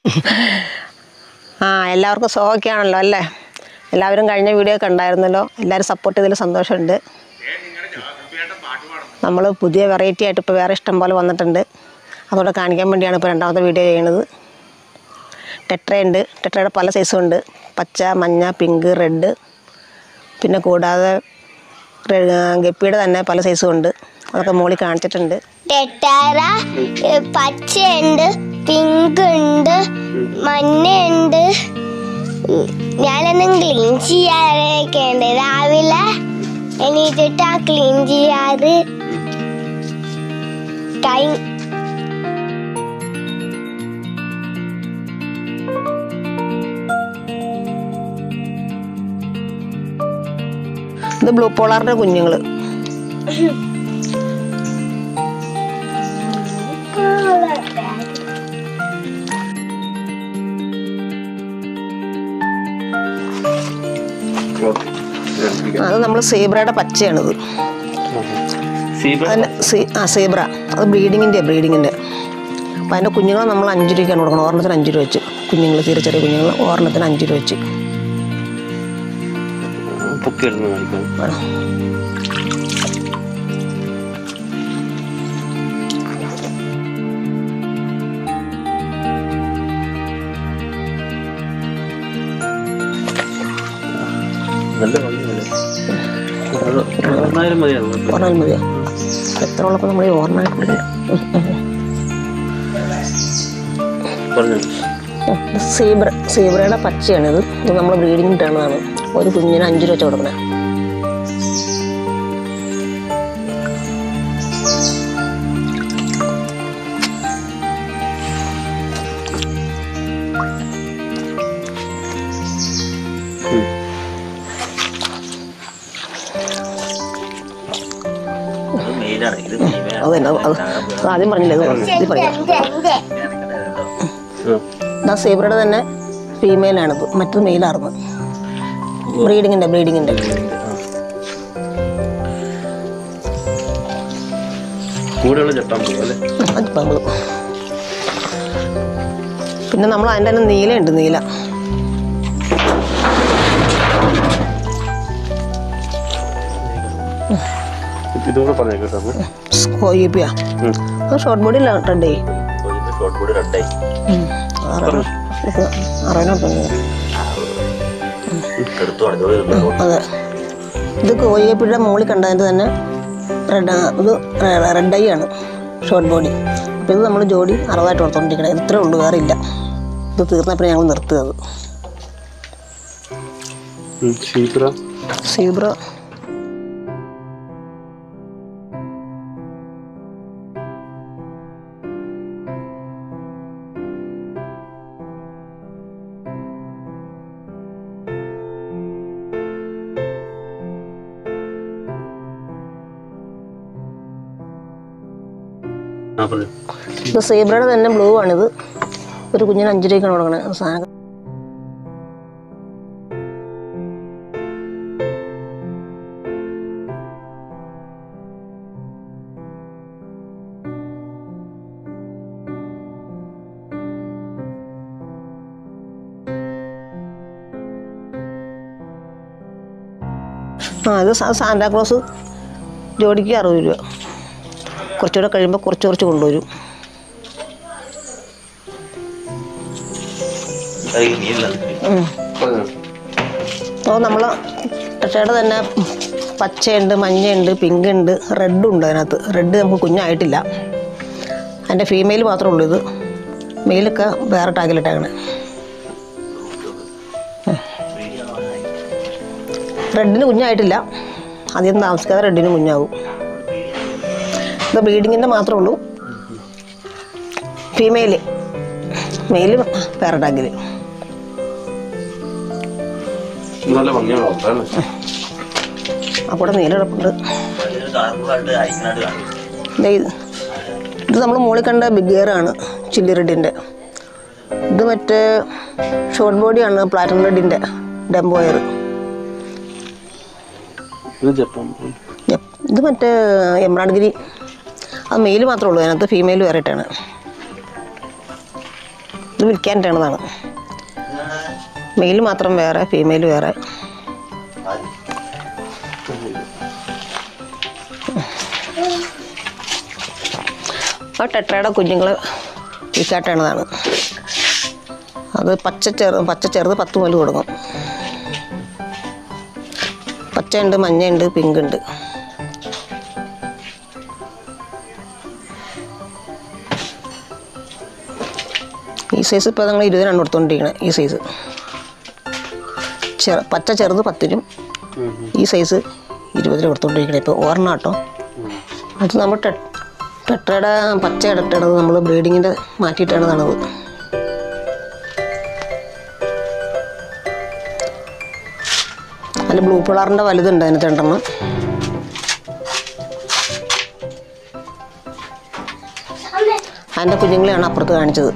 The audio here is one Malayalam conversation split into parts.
ആ എല്ലാവർക്കും സുഖമൊക്കെയാണല്ലോ അല്ലേ എല്ലാവരും കഴിഞ്ഞ വീഡിയോ കണ്ടായിരുന്നല്ലോ എല്ലാവരും സപ്പോർട്ട് ചെയ്തതിൽ സന്തോഷമുണ്ട് നമ്മൾ പുതിയ വെറൈറ്റി ആയിട്ട് ഇപ്പോൾ വേറെ ഇഷ്ടം പോലെ വന്നിട്ടുണ്ട് അതോടെ കാണിക്കാൻ വേണ്ടിയാണ് ഇപ്പോൾ രണ്ടാമത്തെ വീഡിയോ ചെയ്യുന്നത് ടെട്രയുണ്ട് ടെട്രയുടെ പല സൈസും ഉണ്ട് പച്ച മഞ്ഞ പിങ്ക് റെഡ് പിന്നെ കൂടാതെ റെ- ഗപ്പിയുടെ തന്നെ പല സൈസും ഉണ്ട് അതൊക്കെ മുകളിൽ കാണിച്ചിട്ടുണ്ട് ടെട്ടാറ പച്ചയുണ്ട് പിങ്ക് ഉണ്ട് മഞ്ഞയുണ്ട് ഉം, ഞാനൊന്നും ക്ലീൻ ചെയ്യാറൊക്കെ ഉണ്ട് രാവിലെ എണീറ്റിട്ട് ആ ക്ലീൻ ചെയ്യാറ് കൈ ഇത് ബ്ലൂ പോളാറിൻ്റെ കുഞ്ഞുങ്ങൾ അത് നമ്മൾ സീബ്രയുടെ പച്ചയാണിത് അതിന് സീ ആ സീബ്ര അത് ബ്രീഡിങ്ങിൻ്റെ ബ്രീഡിങ്ങിൻ്റെ അപ്പം അതിൻ്റെ കുഞ്ഞുങ്ങളെ നമ്മൾ അഞ്ച് രൂപയ്ക്കാണ് കൊടുക്കണം ഒരെണ്ണത്തിന് അഞ്ച് രൂപ വെച്ച് കുഞ്ഞുങ്ങൾ തീരെ ചെറിയ കുഞ്ഞുങ്ങൾ ഒരെണ്ണത്തിന് അഞ്ച് രൂപ വെച്ച് പൊക്കി എടുന്ന് കാണിക്കാം വേണം നല്ല ഭംഗിയല്ലേ അത് ഒരെണ്ണായിരം മതിയാവും ഓർണൽ മതിയോ എത്ര ഉള്ളപ്പോൾ നമ്മൾ ഈ ഓർണായിട്ട് കൊടുക്കില്ല പറഞ്ഞു സീബ്ര സീബ്രയുടെ പച്ചയാണിത് ഇത് നമ്മൾ ബ്രീഡിംഗ് ഇട്ടാണതാണ് ഒരു കുഞ്ഞിന് അഞ്ച് രൂപ വെച്ച് കൊടുക്കണേ അത് മെയിലാണ് ഇത് അത് തന്നെ അത് അത് ആദ്യം പറഞ്ഞില്ലേ ഇത് പറഞ്ഞു ഇത് പറയാം ഇതാ സീബ്രയുടെ തന്നെ ഫീമെയിലാണിത് മറ്റത് മെയിലായിരുന്നു ബ്രീഡിങ്ങിൻ്റെ ബ്രീഡിങ്ങിൻ്റെ കൂടെയുള്ള ചട്ടാൻ പോകും അല്ലേ അതിപ്പോൾ നമ്മൾ പിന്നെ നമ്മൾ അതിൻ്റെ തന്നെ നീലയുണ്ട് നീല ഇതുകൂടെ പറഞ്ഞേക്കാം കേട്ടോ കോയിപ്പിയാ അത് ഷോർട്ട് ബോഡിയില്ല റെഡേ ഷോർട്ട് ബോർഡ് രണ്ടായി അറുപതിനോട്ട് എടുത്തു പറഞ്ഞു അതെ ഇത് കോയിപ്പിയുടെ മുകളിൽ കണ്ടതിൻ്റെ തന്നെ റെഡ് ഇത് റെഡ് ഐ ആണ് ഷോർട്ട് ബോഡി അപ്പോൾ ഇത് നമ്മൾ ജോഡി അറുപതായിട്ട് കൊടുത്തോണ്ടിരിക്കണേ ഇത്രേ ഉള്ളൂ വേറെ ഇല്ല ഇത് തീർന്നപ്പോൾ ഞങ്ങൾ നിർത്തിയത് ഷീപ്ര സീബ്ര ആ പറഞ്ഞു ഇത് സീബ്രയുടെ തന്നെ ബ്ലൂ ആണിത് ഒരു കുഞ്ഞിന് അഞ്ച് രൂപയ്ക്കാണ് കൊടുക്കണത് സാധനം ആ ഇത് സാ- സാന്റാക്ലോസ് ജോഡിക്ക് അറുപത് രൂപ കുറച്ചുകൂടെ കഴിയുമ്പോൾ കുറച്ച് കുറച്ച് കൊണ്ടുവരും ഉം. പറഞ്ഞു അപ്പോൾ നമ്മൾ ടഷയുടെ തന്നെ പച്ചയുണ്ട് മഞ്ഞയുണ്ട് പിങ്ക് ഉണ്ട് റെഡ് ഉണ്ട് അതിനകത്ത് റെഡ് നമുക്ക് കുഞ്ഞായിട്ടില്ല അതിൻ്റെ ഫീമെയിൽ മാത്രമേ ഉള്ളൂ ഇത് മെയിലൊക്കെ വേറെ ടാഗിലിട്ടേക്കണേ റെഡിന് കുഞ്ഞായിട്ടില്ല അധികം താമസിക്കാതെ റെഡിന് കുഞ്ഞാവും ഇത് ബ്രീഡിങ്ങിൻ്റെ മാത്രമേ ഉള്ളൂ ഫീമെയിൽ മെയിൽ വേറെ ടാഗിൽ നല്ല ഭംഗിയാണ് അതാണ് അവിടെ നീലടപ്പുണ്ട് ദേ ഇത് ഇത് നമ്മൾ മുകളിൽ കണ്ട ബിഗ് ഇയർ ആണ് ചില്ലി റെഡിൻ്റെ ഇത് മറ്റേ ഷോർട്ട് ബോഡിയാണ് പ്ലാറ്റിനം റെഡിൻ്റെ ഡെമ്പോയർ ഇത് ജപ്പാൻ ഇത് മറ്റേ എംബ്രാഡ്ഗിരി അത് മെയിൽ മാത്രമേ ഉള്ളൂ അതിനകത്ത് ഫീമെയിൽ വേറിട്ടാണ് ഇത് വിൽക്കാനിട്ടാണതാണ് മെയിൽ മാത്രം വേറെ ഫീമെയിൽ വേറെ ആ ടെട്രയുടെ കുഞ്ഞുങ്ങൾ വിൽക്കാട്ടാണതാണ് അത് പച്ച ചെറു പച്ച ചെറുത് പത്ത് മുതൽ കൊടുക്കും പച്ചയുണ്ട് മഞ്ഞയുണ്ട് പിങ്ക് ഉണ്ട് ഈ സൈസ് ഇപ്പോൾ ഞങ്ങൾ ഇരുപതിനാണ് കൊടുത്തുകൊണ്ടിരിക്കുന്നത് ഈ സൈസ് ചെറ പച്ച ചെറുത് പത്തിനും ഈ സൈസ് ഇരുപതിന് കൊടുത്തുകൊണ്ടിരിക്കുന്നത് ഇപ്പോൾ ഒരെണ്ണം കേട്ടോ അത് നമ്മൾ ടെ ടെട്ടയുടെ പച്ച ടെട്ടയുടെ നമ്മൾ ബ്രീഡിങ്ങിൻ്റെ മാറ്റിയിട്ടാണ് തണത് അതിൽ ബ്ലൂ പിളറിൻ്റെ വലുതുണ്ട് അതിന് രണ്ടെണ്ണം അതിൻ്റെ കുഞ്ഞുങ്ങളെയാണ് അപ്പുറത്ത് കാണിച്ചത്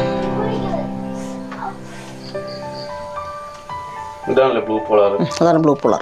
ഇതാണല്ലേ ബ്ലൂ പോളാർ അതാണ് ബ്ലൂ പിളർ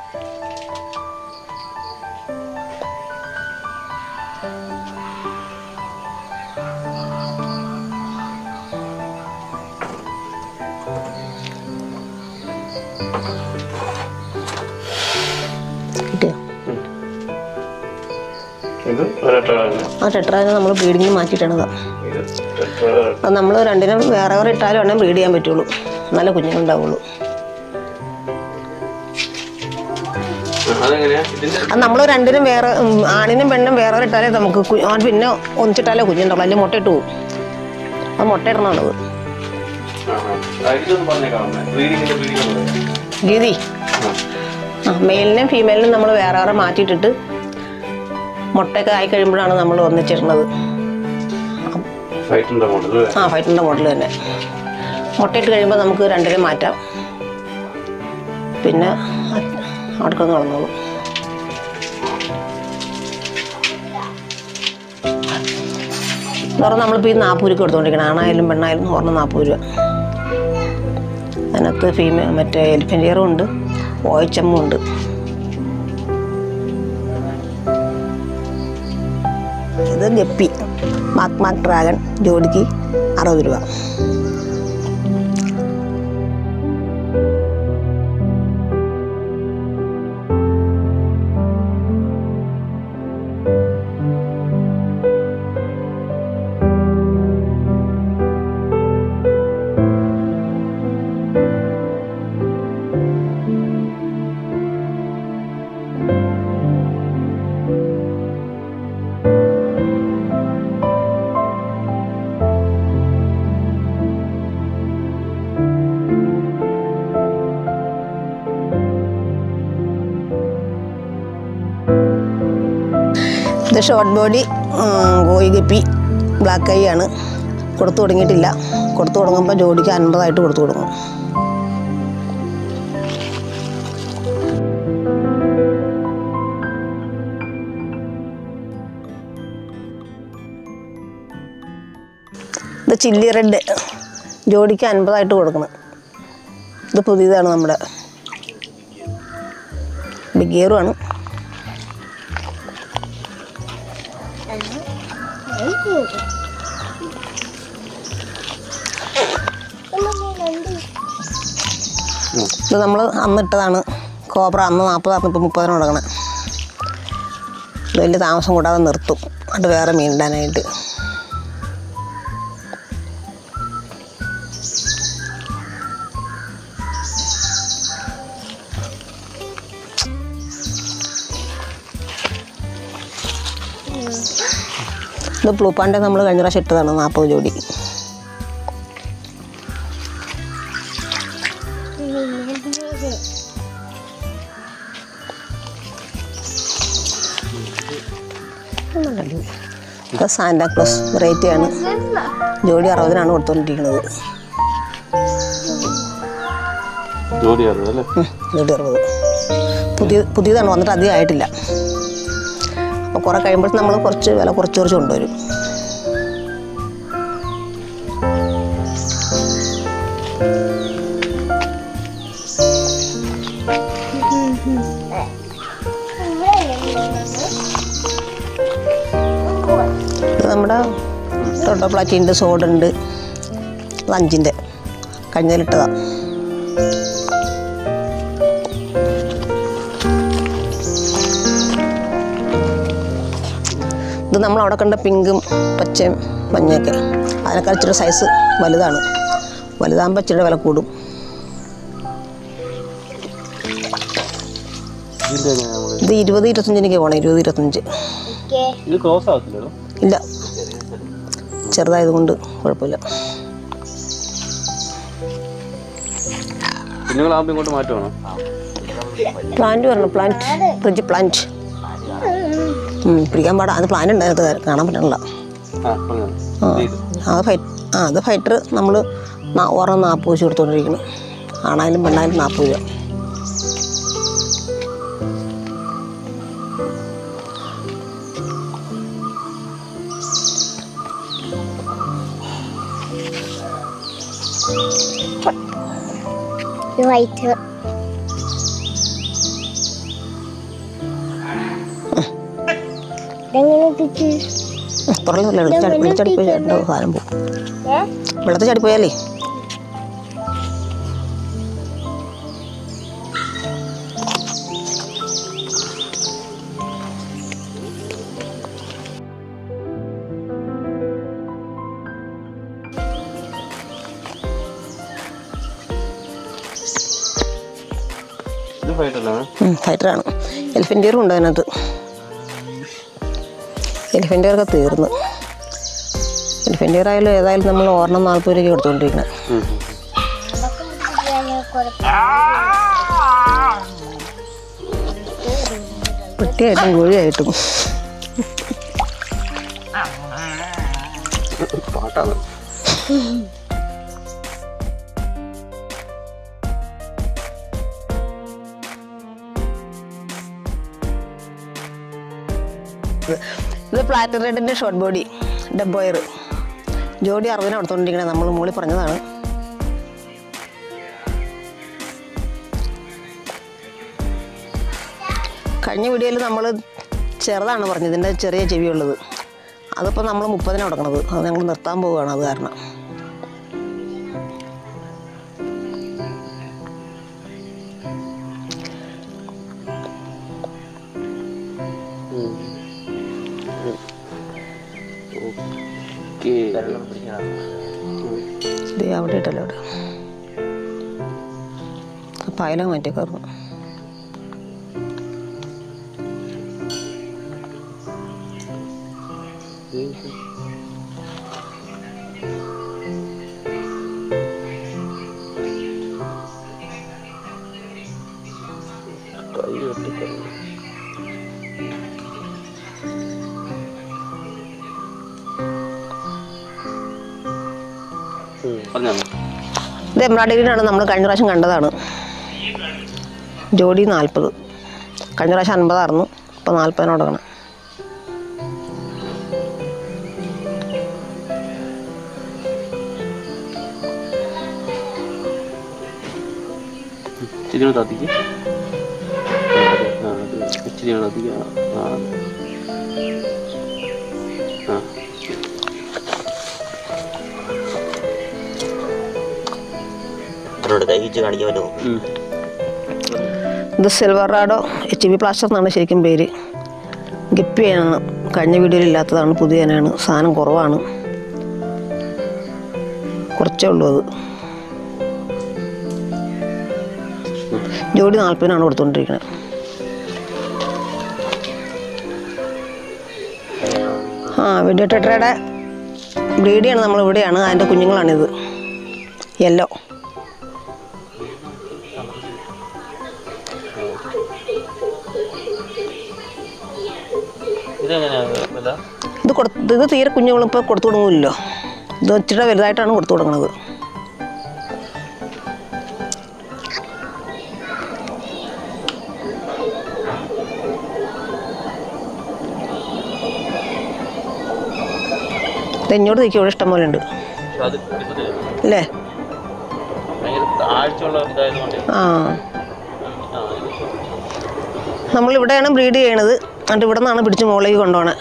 കിട്ടിയോ ഇത് ഒരെട്ടാളല്ലേ ആ ടെട്രാനെ നമ്മൾ ബ്രീഡിങ്ങിന് മാറ്റിയിട്ടാണ് ഇത് ഇത് ടെട്രാ അത് നമ്മൾ രണ്ടിനും വേറെ വേറെ ഇട്ടാലും വേണേൽ ബ്രീഡ് ചെയ്യാൻ പറ്റുള്ളൂ നല്ല കുഞ്ഞുങ്ങളുണ്ടാവുള്ളൂ അതെങ്ങനെയാ ഇതിന്റെ അത് നമ്മൾ രണ്ടിനും വേറെ ഉം, ആണിനും പെണ്ണും വേറെ വേറെ ഇട്ടാലേ നമുക്ക് കു- ആ പിന്നെ ഒന്നിച്ചിട്ടാലേ കുഞ്ഞുണ്ടാവുള്ളൂ അല്ലെങ്കിൽ മുട്ടയിട്ട് പോകും അത് മുട്ടയിടണത് ഇതൊന്നും പറഞ്ഞേക്കാം ബ്രീഡിങ്ങിന്റെ ബ്രീഡിംഗ് രീതി ആ മെയിലിനും ഫീമെയിലിനും നമ്മൾ വേറെ വേറെ മാറ്റിയിട്ടിട്ട് മുട്ടയൊക്കെ ആയി കഴിയുമ്പോഴാണ് നമ്മൾ ഒന്നിച്ചിടുന്നത് ഫൈറ്റിന്റെ മോഡൽ അല്ലേ ആ ഫൈറ്റിൻ്റെ മോഡൽ തന്നെ മുട്ടയിട്ട് കഴിയുമ്പോൾ നമുക്ക് രണ്ടിനും മാറ്റാം പിന്നെ അവിടെ കിടന്ന് കളഞ്ഞോളൂ എന്ന് പറഞ്ഞാൽ നമ്മളിപ്പോൾ ഈ നാൽപ്പത് രൂപ കൊടുത്തുകൊണ്ടിരിക്കണം ആണായാലും പെണ്ണായാലും ഒരെണ്ണം നാൽപ്പത് രൂപ അതിനകത്ത് ഫീമെ മറ്റേ എലിഫൻറ്റിയറും ഉണ്ട് ഓയച്ചമ്മും ഉണ്ട് ഇത് ഗപ്പി മാക് മാക് ഡ്രാഗൺ ജോഡിക്ക് അറുപത് രൂപ ഇത് short body koi guppy black eye ആണ് കൊടുത്തു തുടങ്ങിയിട്ടില്ല കൊടുത്തു തുടങ്ങുമ്പോൾ ജോഡിക്ക് അൻപതായിട്ട് കൊടുത്തു തുടങ്ങും ഇത് ചില്ലി റെഡ് ജോഡിക്ക് അൻപതായിട്ട് കൊടുക്കണം ഇത് പുതിയതാണ് നമ്മുടെ ബിഗിയറുമാണ് ഇത് നമ്മൾ അന്ന് ഇട്ടതാണ് കോബ്ര അന്ന് നാൽപ്പതായിരുന്നു ഇപ്പോൾ മുപ്പതിന് കൊടുക്കണം ഇത് വലിയ താമസം കൂടാതെ നിർത്തും അത് വേറെ മീനിടാനായിട്ട് ഇത് ബ്ലൂ പാൻ്റെ നമ്മൾ കഴിഞ്ഞ പ്രാവശ്യം ഇട്ടതാണ് നാൽപ്പത് ജോഡി ഇത് സാന്റാക്ലോസ് വെറൈറ്റിയാണ് ജോഡി അറുപതിനാണ് കൊടുത്തുകൊണ്ടിരിക്കുന്നത് ജോലി അറിയാം അല്ലേ ഉം, ജോഡി അറുപത് പുതിയ പുതിയതാണ് വന്നിട്ട് അധികം ആയിട്ടില്ല അപ്പോൾ കുറേ കഴിയുമ്പോൾ നമ്മൾ കുറച്ച് വില കുറച്ച് കുറച്ച് കൊണ്ടുവരും ഇത് നമ്മുടെ തൊട്ട പ്ലാറ്റിൻ്റെ സോഡുണ്ട് അത് അഞ്ചിൻ്റെ കഴിഞ്ഞതിലിട്ടതാണ് ഇത് നമ്മൾ അവിടെ കണ്ട പിങ്കും പച്ചയും മഞ്ഞയൊക്കെ അതിനേക്കാൾ ഇച്ചിരി സൈസ് വലുതാണ് വലുതാകുമ്പോൾ ഇച്ചിരി വില കൂടും ഇതിന്റെ എങ്ങനെയാ നമ്മള് ഇത് ഇരുപത് ഇരുപത്തഞ്ചിനൊക്കെ പോകണം ഇരുപത് ഇരുപത്തഞ്ച് ഓക്കെ ഇത് ക്രോസ് ആവത്തില്ലല്ലോ ഇല്ല ചെറുതായതുകൊണ്ട് കുഴപ്പമില്ല കുഞ്ഞുങ്ങളാകുമ്പോൾ ഇങ്ങോട്ട് മാറ്റുവാണോ പ്ലാന്റ് വരണം പ്ലാന്റ് ഫ്രിഡ്ജ് പ്ലാന്റ് ഉം, പിടിക്കാൻ പാടാ അത് പ്ലാന്റ് ഉണ്ടായത് കാണാൻ പറ്റണില്ല ആ പറഞ്ഞോ ആ അത് ഫൈറ്റ് ആ അത് ഫൈറ്റർ നമ്മൾ ഓറം നാൽപ്പത് വെച്ച് കൊടുത്തോണ്ടിരിക്കണം ആണായാലും പെണ്ണായാലും നാൽപ്പത് രൂപ വൈറ്റ് ഇതെങ്ങനെ കിട്ടി പുറകിൽ വെള്ളത്തിൽ വെള്ളച്ചടിപ്പോയി ചേട്ടൻ്റെ സാധനം പോകും ഏ വെള്ളത്തിൽ ചാടിപ്പോയാലേ ഇത് ഫൈറ്റല്ലേ ഫൈറ്ററാണ് എലിഫൻ്റ് ഇയറും ഉണ്ട് അതിനകത്ത് എലിഫൻ്റ് ഇയറൊക്കെ തീർന്നു എലിഫൻ്റ് ഇയർ ആയാലും ഏതായാലും നമ്മൾ ഒരെണ്ണം നാൽപ്പത് രൂപയ്ക്ക് കൊടുത്തുകൊണ്ടിരിക്കുന്നത് വെട്ടിയായിട്ടും കോഴിയായിട്ടും പാട്ടാണ് ഇത് പ്ലാറ്റ് റെഡിൻ്റെ ഷോർട്ട് ബോഡി ഡബ്ബോയർ ജോഡി അറുപതിന് കൊടുത്തോണ്ടിരിക്കണേ നമ്മൾ മുകളിൽ പറഞ്ഞതാണ് കഴിഞ്ഞ വീഡിയോയിൽ നമ്മൾ ചെറുതാണ് പറഞ്ഞത് ഇതിൻ്റെ ചെറിയ ചെവിയുള്ളത് അതിപ്പോൾ നമ്മൾ മുപ്പതിനാണ് കൊടുക്കണത് അത് ഞങ്ങൾ നിർത്താൻ പോവുകയാണ് അത് കാരണം ഓക്കെ ഇത് അവിടെ ഇട്ടല്ലോ അവിടെ അപ്പം അയല മാറ്റി കയറുന്നു കൈ വെട്ടിക്കളഞ്ഞു പറഞ്ഞോ ഇത് എംബ്രോയിഡറിയിലാണ് നമ്മൾ കഴിഞ്ഞ പ്രാവശ്യം കണ്ടതാണ് ജോഡി നാൽപ്പത് കഴിഞ്ഞ പ്രാവശ്യം അൻപതായിരുന്നു ഇപ്പോൾ നാൽപ്പതിന് കൊടുക്കണം ഇച്ചിരി കൂടെ തത്തിക്ക് ആ അത് ഇച്ചിരി കൂടെ തത്തിക്ക് ആ ആ ആ അതിനോട് കൈ വെച്ച് കാണിക്കാൻ പറ്റുമോ ഉം. ഇത് സിൽവർ റാഡോ എച്ച് ബി പ്ലാസ്റ്റർ എന്നാണ് ശരിക്കും പേര് ഗപ്പിയാണ് കഴിഞ്ഞ വീഡിയോയിൽ ഇല്ലാത്തതാണ് പുതിയ ഇനമാണ് സാധനം കുറവാണ് കുറച്ചേ ഉള്ളൂ അത് ജോഡി നാൽപ്പതിനാണ് കൊടുത്തുകൊണ്ടിരിക്കുന്നത് ആ വീഡിയോ ടെട്രയുടെ ബ്രീഡിയാണ് നമ്മൾ ഇവിടെയാണ് അതിൻ്റെ കുഞ്ഞുങ്ങളാണിത് യെല്ലോ ഇതെങ്ങനെയാ വില ഇത് കൊടു ഇത് തീരെ കുഞ്ഞുങ്ങൾ ഇപ്പോൾ കൊടുത്തു തുടങ്ങില്ലല്ലോ ഇത് ഇച്ചിരി വലുതായിട്ടാണ് കൊടുത്തു തുടങ്ങുന്നത് ഇത് ഇങ്ങോട്ട് നിൽക്കും ഇവിടെ ഇഷ്ടം പോലെ ഉണ്ട് പക്ഷെ അത് കിട്ടത്തില്ല അല്ലേ ഭയങ്കര താഴ്ചയുള്ള ഇതായതുകൊണ്ട് ആ ആ ഇത് നമ്മളിവിടെയാണ് ബ്രീഡ് ചെയ്യണത് എന്നിട്ട് ഇവിടെ നിന്നാണ് പിടിച്ച് മുകളിലേക്ക് കൊണ്ടുപോകണത്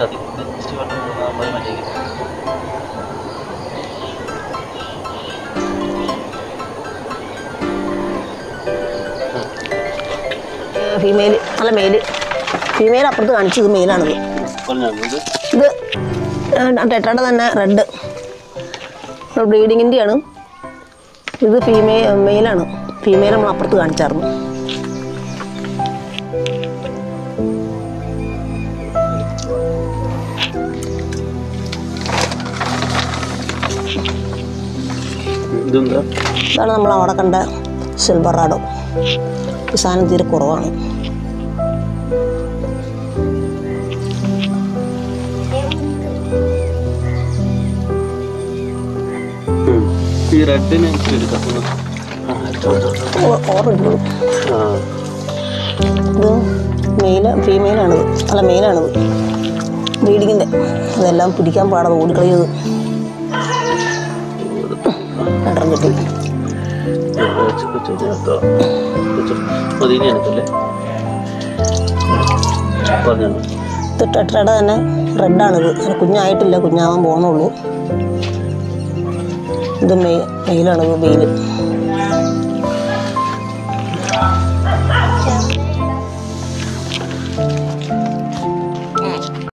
അത് ഇത് ഇച്ചിരി വെള്ളം കൊടുത്താൽ മതി മറ്റേ ഫീമെയിൽ അല്ല മെയിൽ ഫീമെയിൽ അപ്പുറത്ത് കാണിച്ചു ഇത് മെയിലാണിത് പറഞ്ഞാൽ ഇത് ഇത് ടെട്ടയുടെ തന്നെ റെഡ് ബ്രീഡിങ്ങിൻ്റെയാണ് ഇത് ഫീമെയിൽ മെയിലാണ് ഫീമെയിൽ നമ്മൾ അപ്പുറത്ത് കാണിച്ചായിരുന്നു ഇതെന്താ ഇതാണ് നമ്മൾ അവിടെ കണ്ട സിൽവറാഡോ ഈ സാധനം തീരെ കുറവാണ് ഉം. ഈ റെഡിനെ എനിക്ക് എടുക്കാം ഒന്ന്. ആ, എടുത്തോളൂ. ഓറുണ്ട് ആ ഇത് മെയിൽ ഫീമെയിലാണിത് അല്ല മെയിലാണിത് ബ്രീഡിങ്ങിൻ്റെ അതെല്ലാം പിടിക്കാൻ പാടാതെ ഓടിക്കളയത് രണ്ടെണ്ണം കിട്ടി ഇവിടെ വെച്ച് വെച്ച് ചേർത്തോ. വെച്ച്. മതി ഇനി എനിക്കല്ലേ പറഞ്ഞോ ഇത് ടെട്രയുടെ തന്നെ റെഡാണിത് അതിന് കുഞ്ഞായിട്ടില്ല കുഞ്ഞാവാൻ പോകുന്നുള്ളൂ ഇത് മെയ് മെയിലാണിത് മെയിൽ